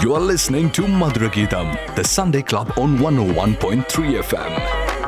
You are listening to Madhurageetam, the Sunday Club on 101.3 FM.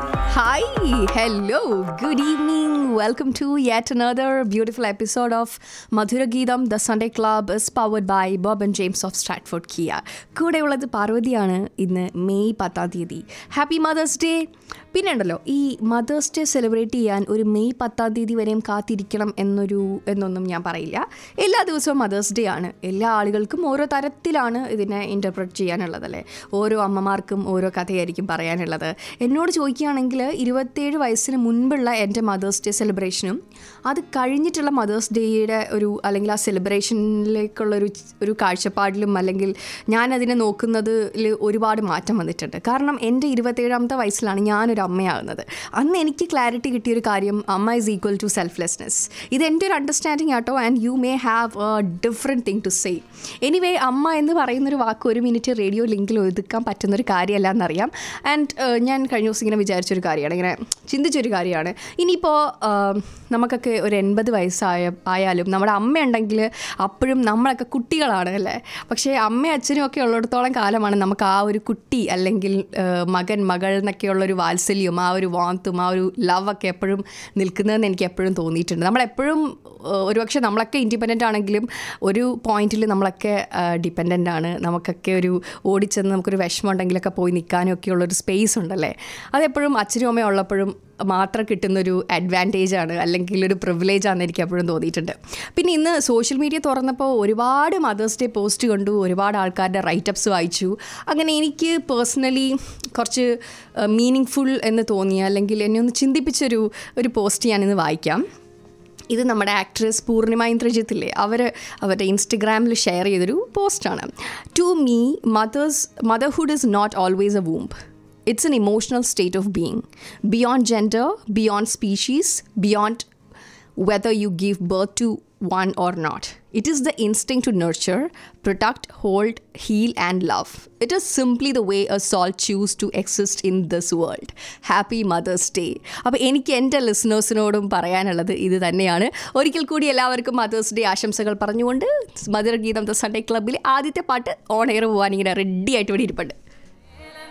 Hi, hello, good evening. Welcome to yet another beautiful episode of Madhura Geetham. The Sunday Club is powered by Bob and James of Stratford Kia. കൂടെയുള്ളത് പാർവതിയാണ് ഇന്ന് May പത്താം തീയതി happy mother's day പിന്നെ ഉണ്ടല്ലോ ഈ mothers day celebrate ചെയ്യാൻ ഒരു May പത്താം തീയതി വരെയും കാത്തിരിക്കണം എന്നൊരു എന്നൊന്നും ഞാൻ പറയില്ല എല്ലാ ദിവസവും മദേഴ്സ് ഡേ ആണ് എല്ലാ ആളുകൾക്കും ഓരോ തരത്തിലാണ് ഇതിനെ ഇൻ്റർപ്രറ്റ് ചെയ്യാനുള്ളതല്ലേ ഓരോ അമ്മമാർക്കും ഓരോ കഥയായിരിക്കും പറയാനുള്ളത് എന്നോട് ചോദിക്കുകയാണെങ്കിൽ ഇരുപത്തേഴ് വയസ്സിന് മുൻപുള്ള എൻ്റെ മദേഴ്സ് ഡേ സെലിബ്രേഷനും അത് കഴിഞ്ഞിട്ടുള്ള മദേഴ്സ് ഡേയുടെ ഒരു അല്ലെങ്കിൽ ആ സെലിബ്രേഷനിലേക്കുള്ള ഒരു ഒരു കാഴ്ചപ്പാടിലും അല്ലെങ്കിൽ ഞാനതിനെ നോക്കുന്നതിൽ ഒരുപാട് മാറ്റം വന്നിട്ടുണ്ട് കാരണം എൻ്റെ ഇരുപത്തേഴാമത്തെ വയസ്സിലാണ് ഞാനൊരു അമ്മയാകുന്നത് അന്ന് എനിക്ക് ക്ലാരിറ്റി കിട്ടിയൊരു കാര്യം അമ്മ ഈസ് ഈക്വൽ ടു സെൽഫ്ലെസ്നെസ് ഇത് എൻ്റെ ഒരു അണ്ടർസ്റ്റാൻഡിങ് ആട്ടോ and you may have a different thing to say anyway അമ്മ എന്ന് പറയുന്നൊരു വാക്ക് ഒരു മിനിറ്റ് റേഡിയോ ലിങ്കിൽ ഒതുക്കാൻ പറ്റുന്നൊരു കാര്യമല്ല എന്നറിയാം ആൻഡ് ഞാൻ കഴിഞ്ഞ ദിവസം ഇങ്ങനെ വിചാരിച്ചൊരു കാര്യമാണ് ഇങ്ങനെ ചിന്തിച്ചൊരു കാര്യമാണ് ഇനിയിപ്പോൾ നമുക്കൊക്കെ ഒരു എൺപത് വയസ്സായ ആയാലും നമ്മുടെ അമ്മയുണ്ടെങ്കിൽ അപ്പോഴും നമ്മളൊക്കെ കുട്ടികളാണ് അല്ലേ പക്ഷേ അമ്മയും അച്ഛനും ഒക്കെ ഉള്ളിടത്തോളം കാലമാണ് നമുക്ക് ആ ഒരു കുട്ടി അല്ലെങ്കിൽ ആ, മകൻ മകൾ എന്നൊക്കെയുള്ളൊരു വാത്സല്യവും ആ ഒരു വാന്തും ആ ഒരു ലവ് ഒക്കെ എപ്പോഴും നിൽക്കുന്നതെന്ന് എനിക്ക് എപ്പോഴും തോന്നിയിട്ടുണ്ട് നമ്മളെപ്പോഴും ആ, ഒരുപക്ഷെ നമ്മളൊക്കെ ഇൻഡിപെൻഡൻ്റ് ആണെങ്കിലും ഒരു പോയിന്റിൽ നമ്മളൊക്കെ ഡിപ്പെൻഡൻ്റ് ആണ് നമുക്കൊക്കെ ഒരു ഓടിച്ചെന്ന് നമുക്കൊരു വിഷമം ഉണ്ടെങ്കിലൊക്കെ പോയി നിൽക്കാനും ഒക്കെ ഉള്ളൊരു സ്പേസ് ഉണ്ടല്ലേ അതെപ്പോഴും അച്ഛനും അമ്മയും ഉള്ളപ്പോഴും മാത്രം കിട്ടുന്നൊരു അഡ്വാൻറ്റേജ് ആണ് അല്ലെങ്കിൽ ഒരു പ്രിവിലേജ് ആണെന്ന് എനിക്ക് എപ്പോഴും തോന്നിയിട്ടുണ്ട് പിന്നെ ഇന്ന് സോഷ്യൽ മീഡിയ തുറന്നപ്പോൾ ഒരുപാട് മദേഴ്സ് ഡേ പോസ്റ്റ് കണ്ടു ഒരുപാട് ആൾക്കാരുടെ റൈറ്റപ്സ് വായിച്ചു അങ്ങനെ എനിക്ക് പേഴ്സണലി കുറച്ച് മീനിങ് ഫുൾ എന്ന് തോന്നിയ അല്ലെങ്കിൽ എന്നെ ഒന്ന് ചിന്തിപ്പിച്ചൊരു ഒരു പോസ്റ്റ് ഞാനിന്ന് വായിക്കാം ഇത് നമ്മുടെ ആക്ട്രസ് പൂർണിമ ഇന്ദ്രജിത്തില്ലേ അവർ അവരുടെ ഇൻസ്റ്റഗ്രാമിൽ ഷെയർ ചെയ്തൊരു പോസ്റ്റാണ് to me mothers motherhood is not always a womb it's an emotional state of being beyond gender beyond species beyond whether you give birth to one or not. It is the instinct to nurture, protect, hold, heal, and love. It is simply the way a soul choose to exist in this world. Happy mother's day അപ്പോൾ എനിക്ക് എൻ്റെ ലിസണേഴ്സിനോടും പറയാനുള്ളത് ഇത് തന്നെയാണ് ഒരിക്കൽ കൂടി എല്ലാവർക്കും mothers day ആശംസകൾ പറഞ്ഞുകൊണ്ട് മധുര ഗീതം ദ സൺഡേ ക്ലബ്ബിൽ ആദ്യത്തെ പാട്ട് ഓൺ എയർ പോകാൻ ഇങ്ങനെ റെഡി ആയിട്ട് ഇവിടെ ഇരിപ്പുണ്ട്